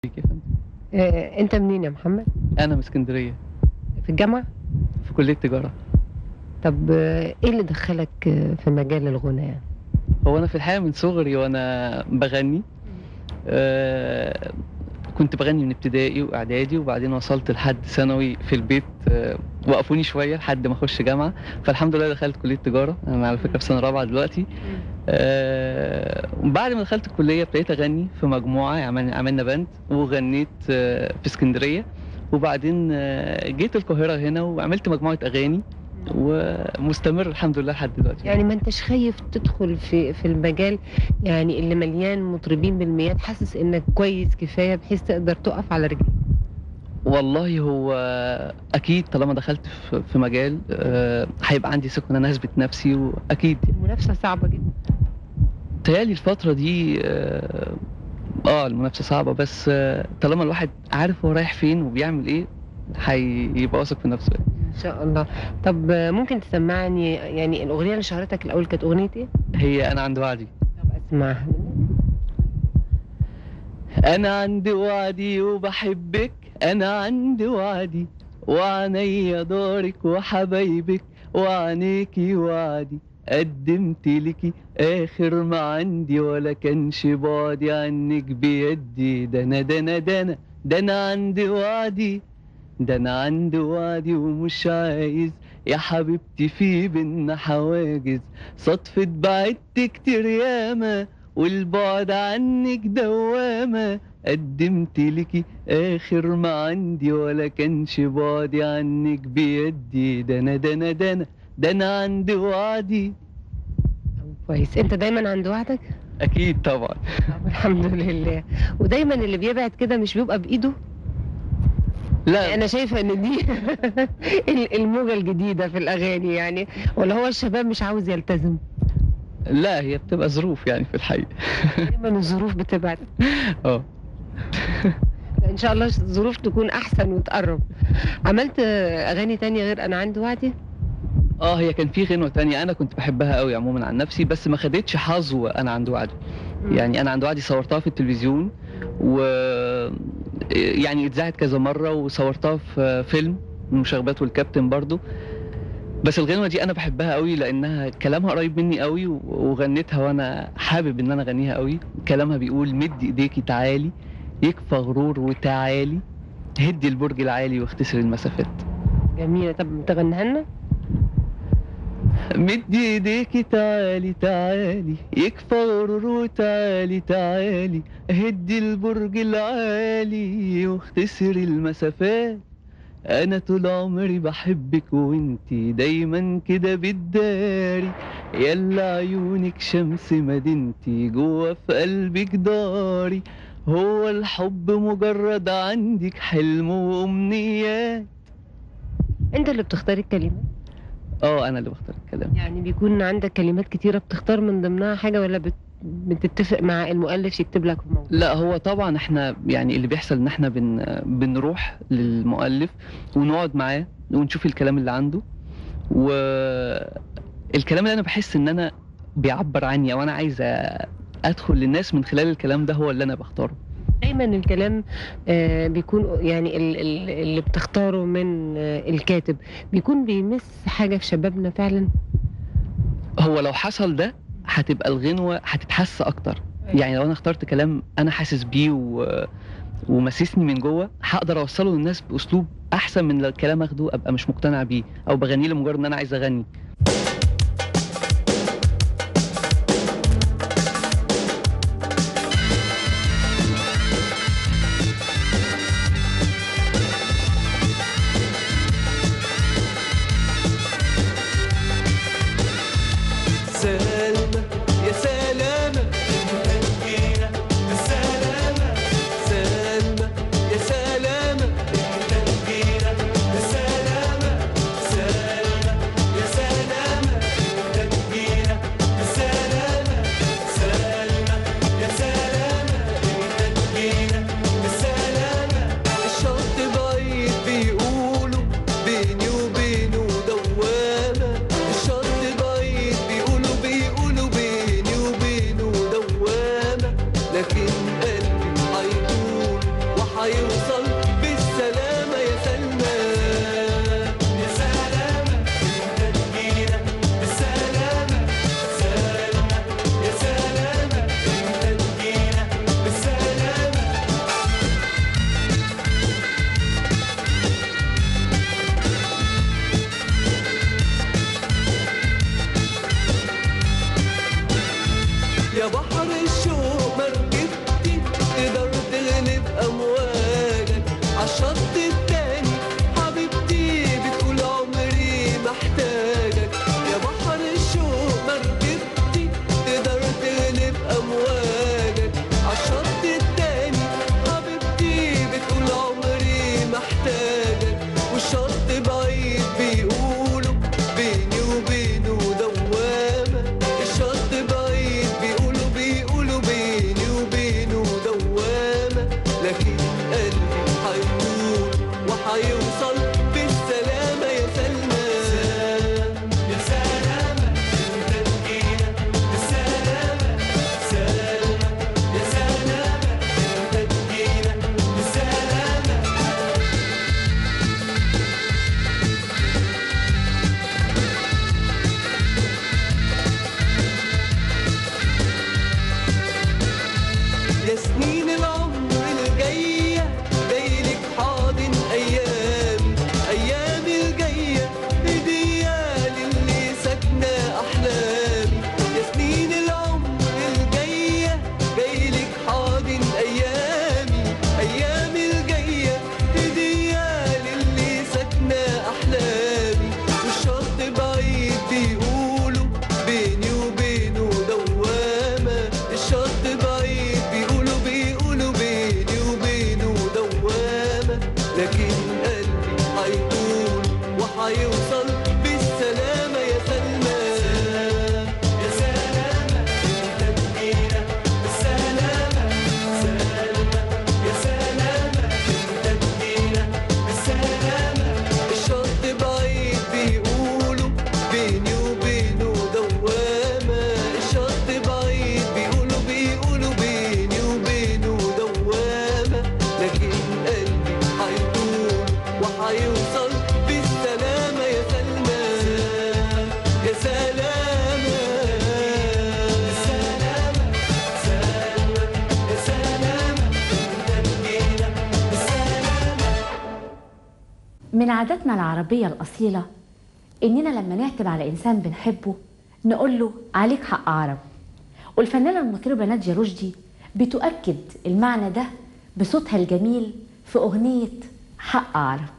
يا فندم آه، انت منين يا محمد انا من اسكندريه في الجامعه في كليه تجاره طب آه، ايه اللي دخلك آه، في مجال الغنى يعني هو انا في الحقيقه من صغري وانا بغني آه كنت بغني من ابتدائي واعدادي وبعدين وصلت لحد ثانوي في البيت آه وقفوني شويه لحد ما اخش جامعه فالحمد لله دخلت كليه تجاره انا على فكره في سنه رابعه دلوقتي آه بعد ما دخلت الكليه ابتديت اغني في مجموعه عمل- عملنا باند وغنيت آه في اسكندريه وبعدين آه جيت القاهره هنا وعملت مجموعه اغاني ومستمر الحمد لله لحد دلوقتي يعني ما انتش خايف تدخل في في المجال يعني اللي مليان مطربين بالمئات حاسس انك كويس كفايه بحيث تقدر تقف على رجليك والله هو اكيد طالما دخلت في- في مجال آه، هيبقى عندي ثقه ان انا اثبت نفسي واكيد المنافسه صعبه جدا تهيألي الفتره دي اه آه، المنافسه صعبه بس آه، طالما الواحد عارف هو رايح فين وبيعمل ايه هيبقى واثق في نفسه ان شاء الله طب آه، ممكن تسمعني يعني الاغنيه اللي شهرتك الاول كانت اغنيه ايه هي انا عند وعدي طب اسمعها انا عندي وعدي وبحبك انا عندي وعدي وعينيا دارك وحبايبك وعينيكي وعدي قدمت لكي اخر ما عندي ولا كانش بعدي عنك بيدي ده انا ده انا ده انا ده انا عندي وعدي ده انا عندي وعدي ومش عايز يا حبيبتي في بينا حواجز صدفة بعدت كتير ياما والبعد عنك دوامة قدمت لكي آخر ما عندي ولا كانش بعدي عنك بيدي ده أنا ده أنا ده أنا ده أنا عندي وعدي طب كويس انت دايما عند وعدك أكيد طبعا طب الحمد لله ودايما اللي بيبعد كده مش بيبقى بايده لا انا شايفه ان دي ال- الموجه الجديده في الاغاني يعني ولا هو الشباب مش عاوز يلتزم لا هي بتبقى ظروف يعني في الحقيقة دايما الظروف بتبعد اه ان شاء الله الظروف تكون احسن وتقرب عملت اغاني تانية غير انا عندي وعدي اه هي كان في غنوة تانية أنا كنت بحبها قوي عموما عن نفسي بس ما خدتش حظوة أنا عند وعدي يعني انا عند وعدي صورتها في التلفزيون و يعني اتذاعت كذا مره وصورتها في فيلم المشاغبات والكابتن برضو بس الغنوه دي انا بحبها قوي لانها كلامها قريب مني قوي و- وغنيتها وانا حابب ان انا اغنيها قوي كلامها بيقول مد ايديكي تعالي يكفى غرور وتعالي هدي البرج العالي واختصر المسافات جميله طب تغنيها لنا مدي ايديكي تعالي تعالي يكفى غرور وتعالي تعالي هدي البرج العالي واختصري المسافات انا طول عمري بحبك وانتي دايما كده بتداري يلا عيونك شمس مدينتي جوا في قلبك داري هو الحب مجرد عندك حلم وامنيات انت اللي بتختار الكلمات اه انا اللي بختار الكلام يعني بيكون عندك كلمات كتيره بتختار من ضمنها حاجه ولا بت... بتتفق مع المؤلف يكتب لك في موضوع لا هو طبعا احنا يعني اللي بيحصل ان احنا بن بنروح للمؤلف ونقعد معاه ونشوف الكلام اللي عنده والكلام اللي انا بحس ان انا بيعبر عني او انا عايز ادخل للناس من خلال الكلام ده هو اللي انا بختاره دايما الكلام آه، بيكون يعني ال- ال- اللي بتختاره من آه، الكاتب بيكون بيمس حاجه في شبابنا فعلا هو لو حصل ده هتبقى الغنوة هتتحس اكتر يعني لو انا اخترت كلام انا حاسس بيه و... ومسسني من جوه هقدر اوصله للناس باسلوب احسن من لو الكلام اخده ابقى مش مقتنع بيه او بغنيه لمجرد ان انا عايز اغني سلامة يا سلامة تنجينا بالسلامة سلمى يا سلامة تنجينا بالسلامة سلمى يا سلامة وحيوصل بالسلامة يا سلمى يا سلامة انت تجينا بالسلامة سلمى يا سلامة انت تجينا بالسلامة يا بحر الشوق مركبتي تقدر تغلب امواجك عالشط التاني حبيبتي بتقول عمري محتاجك يا بحر الشوق مركبتي تقدر تغلب امواجك عالشط التاني حبيبتي بتقول عمري محتاجك والشط بعيد بيقولوا بيني وبينه دوامة الشط بعيد بيقولوا بيقولوا بيني وبينه دوامة لكن قلبي هيطول وهيوصل بالسلامة يا سلمى يا سلامة انت تجينا بالسلامة سلامة يا سلامة انت تجينا بالسلامة يا سنين العمر الجاية جايلك حاضن أيامي أيامي الجاية هدية للي ساكنة أحلامي يا سنين العمر الجاية جايلك حاضن أيامي أيامي الجاية هدية للي ساكنة أحلامي والشط بعيد بيقولوا بيني وبينه دوامة الشط بعيد بيقولوا بيقولوا بيني وبينه دوامة لكن قلبي هيطول وهيوصل بالسلامة يا سلمى يا سلامة انت تجينا بالسلامة سلمى يا سلامة انت تجينا بالسلامة الشط بعيد بيقولوا بيني وبينه دوامة الشط بعيد بيقولوا بيقولوا بيني وبينه دوامة لكن قلبي هيطول وهيوصل بالسلامة يا سلمى يا سلامة سلامة سلامة يا سلامة انت تجينا بالسلامة من عاداتنا العربية الأصيلة إننا لما نعتب على إنسان بنحبه نقول له عليك حق عرب والفنانة المطربة نادية رشدي بتؤكد المعنى ده بصوتها الجميل في أغنية حق عرب